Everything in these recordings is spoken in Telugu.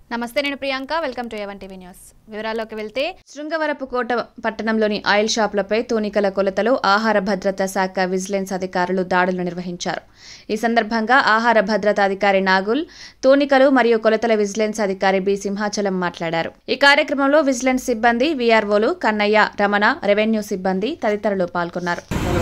నమస్తే నేను Priyanka welcome to A one TV news వివరాల్లోకి వెళ్తే శృంగవరపు కోట పట్టణంలోని ఆయిల్ షాపులపై తూనికల కొలతలు ఆహార భద్రతా శాఖ విజిలెన్స్ అధికారులు దాడులు నిర్వహించారు ఈ సందర్భంగా ఆహార భద్రతా అధికారి నాగుల్ తూనికలు మరియు కొలతల విజిలెన్స్ అధికారి బి సింహాచలం మాట్లాడారు ఈ కార్యక్రమంలో విజిలెన్స్ సిబ్బంది వీఆర్ఓలు కన్నయ్య రమణ రెవెన్యూ సిబ్బంది తదితరులు పాల్గొన్నారు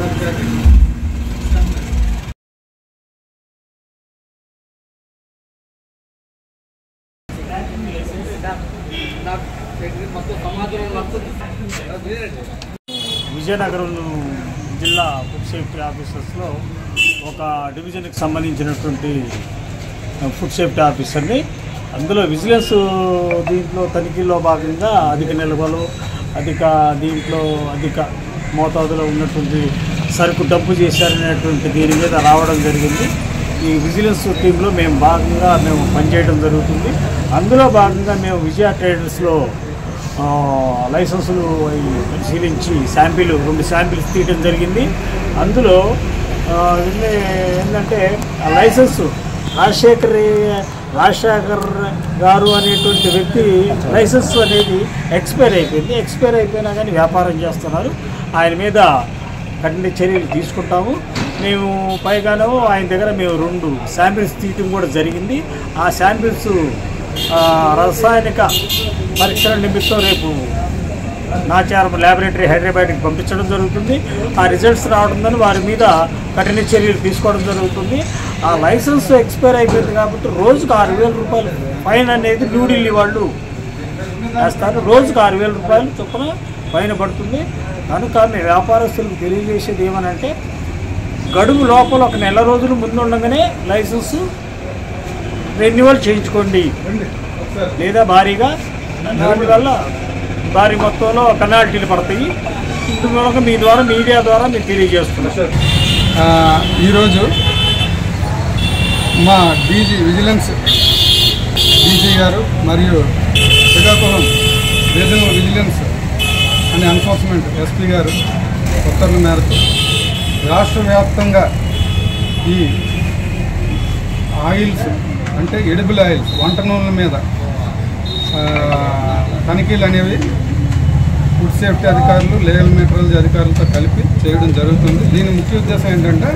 విజయనగరం జిల్లా ఫుడ్ సేఫ్టీ ఆఫీసర్స్లో ఒక డివిజన్కి సంబంధించినటువంటి ఫుడ్ సేఫ్టీ ఆఫీసర్ని అందులో విజిలెన్స్ దీంట్లో తనిఖీల్లో భాగంగా అధిక నిల్వలు అధిక దీంట్లో అధిక మోతాదులో ఉన్నటువంటి సరుకు డబ్బు చేశారనేటువంటి దీని మీద రావడం జరిగింది ఈ విజిలెన్స్ టీంలో మేము భాగంగా మేము పనిచేయడం జరుగుతుంది అందులో భాగంగా మేము విజయ ట్రేడర్స్లో ఆ, లైసెన్సులు అవి పరిశీలించి శాంపిల్ రెండు శాంపిల్స్ తీయడం జరిగింది అందులో ఆ, ఏంది- ఏంటంటే ఆ లైసెన్స్ రాజశేఖర్ రాజశేఖర్ గారు అనేటువంటి వ్యక్తి లైసెన్స్ అనేది ఎక్స్పైర్ అయిపోయింది ఎక్స్పైర్ అయిపోయినా కానీ వ్యాపారం చేస్తున్నారు ఆయన మీద కఠిన చర్యలు తీసుకుంటాము మేము పైగానో ఆయన దగ్గర మేము రెండు శాంపిల్స్ తీయటం కూడా జరిగింది ఆ శాంపిల్స్ ఆ, రసాయనిక పరీక్షల నిమిత్తం రేపు నాచారం ల్యాబొరేటరీ హైదరాబాద్కి పంపించడం జరుగుతుంది ఆ రిజల్ట్స్ రావడంతో వారి మీద కఠిన చర్యలు తీసుకోవడం జరుగుతుంది ఆ లైసెన్స్ ఎక్స్పైర్ అయిపోయింది కాబట్టి రోజుకు ఆరు వేల రూపాయలు ఫైన్ అనేది న్యూఢిల్లీ వాళ్ళు వేస్తారు రోజుకు ఆరు వేల రూపాయలు చొప్పున ఫైన్ పడుతుంది కనుక మీ వ్యాపారస్తులకు తెలియజేసేది ఏమనంటే గడువు లోపల ఒక నెల రోజులు ముందు ఉండగానే లైసెన్స్ రెన్యువల్ చేయించుకోండి లేదా భారీగా దానివల్ల భారీ మొత్తంలో పెనాల్టీలు పడతాయి ఇందువల్ల మీ ద్వారా మీడియా ద్వారా మీరు తెలియజేస్తున్నారు ఆ, ఈరోజు మా డీజీ విజిలెన్స్ డీజీ గారు మరియు Srikakulam regional vigilance and enforcement SP గారు ఉత్తర్వుల మేరకు రాష్ట్ర వ్యాప్తంగా ఈ ఆయిల్స్ అంటే ఎడిబుల్ ఆయిల్స్ వంట నూనెల మీద ఆ, తనిఖీలు అనేవి ఫుడ్ సేఫ్టీ అధికారులు లీగల్ మెటీరియల్స్ అధికారులతో కలిపి చేయడం జరుగుతుంది దీని ముఖ్య ఉద్దేశం ఏంటంటే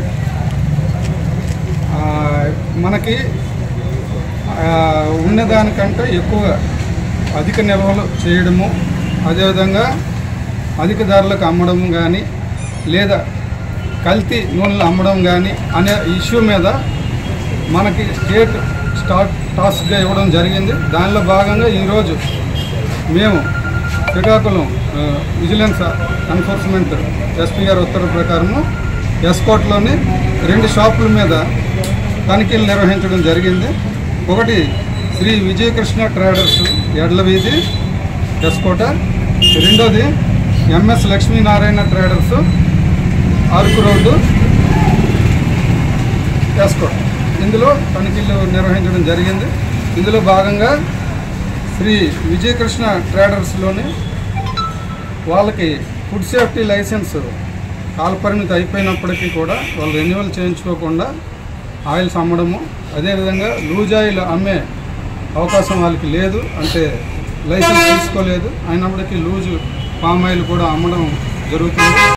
ఆ, మనకి ఆ, ఉన్నదానికంటే ఎక్కువ అధిక నిల్వలు చేయడము అదేవిధంగా అధిక ధరలకు అమ్మడం కానీ లేదా కల్తీ నూనెలు అమ్మడం కానీ అనే ఇష్యూ మీద మనకి స్టేట్ స్టార్ట్ టాస్క్గా ఇవ్వడం జరిగింది దానిలో భాగంగా ఈరోజు మేము శ్రీకాకుళం ఆ, విజిలెన్స్ ఎన్ఫోర్స్మెంట్ ఎస్పీ గారి ఉత్తర్వు ప్రకారము ఎస్కోట్లోని రెండు షాపుల మీద తనిఖీలు నిర్వహించడం జరిగింది ఒకటి శ్రీ విజయకృష్ణ ట్రేడర్స్ ఎడ్ల వీధి ఎస్కోట రెండోది MS Lakshminarayana traders Araku road S Kota ఇందులో తనిఖీలు నిర్వహించడం జరిగింది ఇందులో భాగంగా శ్రీ విజయకృష్ణ ట్రేడర్స్లోని వాళ్ళకి ఫుడ్ సేఫ్టీ లైసెన్స్ కాలపరిమితి అయిపోయినప్పటికీ కూడా వాళ్ళు రెన్యువల్ చేయించుకోకుండా ఆయిల్స్ అమ్మడము అదేవిధంగా లూజ్ ఆయిల్ అమ్మే అవకాశం వాళ్ళకి లేదు అంటే లైసెన్స్ తీసుకోలేదు అయినప్పటికీ లూజు పామ్ ఆయిల్ కూడా అమ్మడం జరుగుతుంది